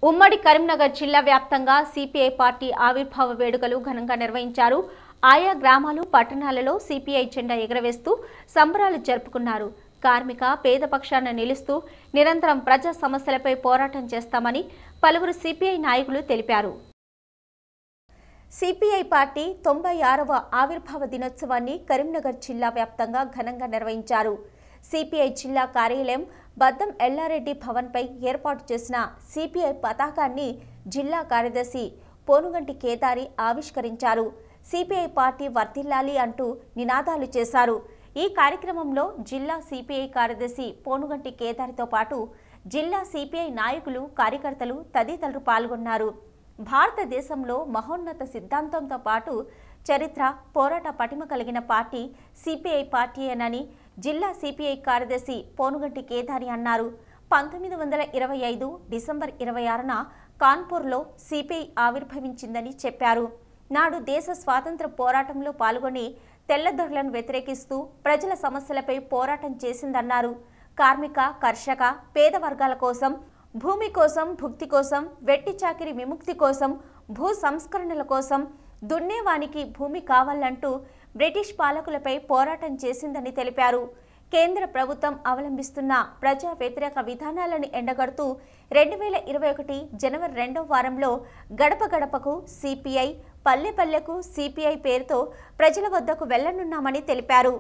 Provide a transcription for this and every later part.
ఉమ్మడి కరీంనగర్ జిల్లా వ్యాప్తంగా సిపిఐ పార్టీ ఆవిర్భావ వేడుకలు ఘనంగా నిర్వహించారు ఆయా గ్రామాలు పట్టణాలలో సిపిఐ జెండా ఎగరవేస్తూ సంబరాలు జరుపుకున్నారు కార్మిక పేద పక్షాన నిలుస్తూ నిరంతరం ప్రజా సమస్యలపై పోరాటం చేస్తామని పలువురు సిపిఐ నాయకులు తెలిపారు సిపిఐ పార్టీ తొంభై ఆరవ ఆవిర్భావ దినోత్సవాన్ని కరీంనగర్ జిల్లా వ్యాప్తంగా ఘనంగా నిర్వహించారు సిపిఐ జిల్లా కార్యాలయం బద్దం ఎల్లారెడ్డి భవన్పై ఏర్పాటు చేసిన సిపిఐ పతాకాన్ని జిల్లా కార్యదర్శి పోనుగంటి కేదారి ఆవిష్కరించారు సిపిఐ పార్టీ వర్ధిల్లాలి అంటూ నినాదాలు చేశారు ఈ కార్యక్రమంలో జిల్లా సిపిఐ కార్యదర్శి పోనుగంటి కేదారితో పాటు జిల్లా సిపిఐ నాయకులు కార్యకర్తలు తదితరులు పాల్గొన్నారు భారతదేశంలో మహోన్నత సిద్ధాంతంతో పాటు చరిత్ర పోరాట పటిమ కలిగిన పార్టీ సిపిఐ పార్టీయేనని జిల్లా సిపిఐ కార్యదర్శి పోనుగంటి కేదారి అన్నారు పంతొమ్మిది వందల ఇరవై ఐదు డిసెంబర్ ఇరవై ఆరున కాన్పూర్లో సిపిఐ ఆవిర్భవించిందని చెప్పారు నాడు దేశ స్వాతంత్ర పోరాటంలో పాల్గొని తెల్లదొరలను వ్యతిరేకిస్తూ ప్రజల సమస్యలపై పోరాటం చేసిందన్నారు కార్మిక కర్షక పేద వర్గాల కోసం భూమి కోసం భుక్తి కోసం వెట్టి చాకిరి విముక్తి కోసం భూ సంస్కరణల కోసం దున్నేవానికి భూమి కావాలంటూ బ్రిటిష్ పాలకులపై పోరాటం చేసిందని తెలిపారు కేంద్ర ప్రభుత్వం అవలంబిస్తున్న ప్రజా వ్యతిరేక విధానాలను ఎండగడుతూ రెండు వేల ఇరవై ఒకటి జనవరి రెండవ వారంలో గడప గడపకు సిపిఐ పల్లె పల్లెకు సిపిఐ పేరుతో ప్రజల వద్దకు వెళ్లనున్నామని తెలిపారు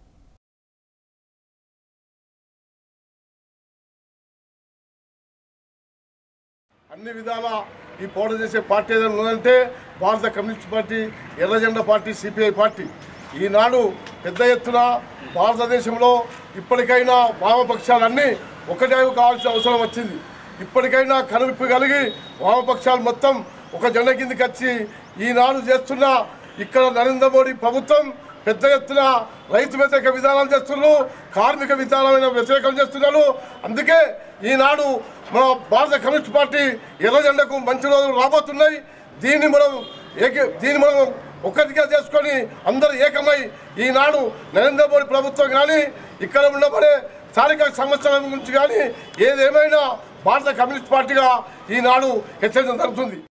అన్ని విధాల ఈ పోటీ చేసే పార్టీ ఏదైనా ఉందంటే భారత కమ్యూనిస్ట్ పార్టీ ఎర్రజెండా పార్టీ సిపిఐ పార్టీ ఈనాడు పెద్ద ఎత్తున భారతదేశంలో ఇప్పటికైనా వామపక్షాలన్నీ ఒకటే కావాల్సిన అవసరం వచ్చింది ఇప్పటికైనా కనువిప్పు కలిగి వామపక్షాలు మొత్తం ఒక జెండా కిందకి వచ్చి ఈనాడు చేస్తున్న ఇక్కడ నరేంద్ర మోడీ ప్రభుత్వం పెద్ద ఎత్తున రైతు వ్యతిరేక విధానాలు చేస్తున్నారు కార్మిక విధానమైన వ్యతిరేకం చేస్తున్నారు అందుకే ఈనాడు మన భారత కమ్యూనిస్ట్ పార్టీ ఎర్ర జెండకు మంచి రోజులు రాబోతున్నాయి దీన్ని మనం ఏక దీన్ని మనం ఒక్కటిగా చేసుకొని అందరూ ఏకమై ఈనాడు నరేంద్ర మోడీ ప్రభుత్వం కానీ ఇక్కడ ఉండబడే స్థానిక సమస్యల గురించి కానీ ఏదేమైనా భారత కమ్యూనిస్ట్ పార్టీగా ఈనాడు హెచ్చరించడం జరుగుతుంది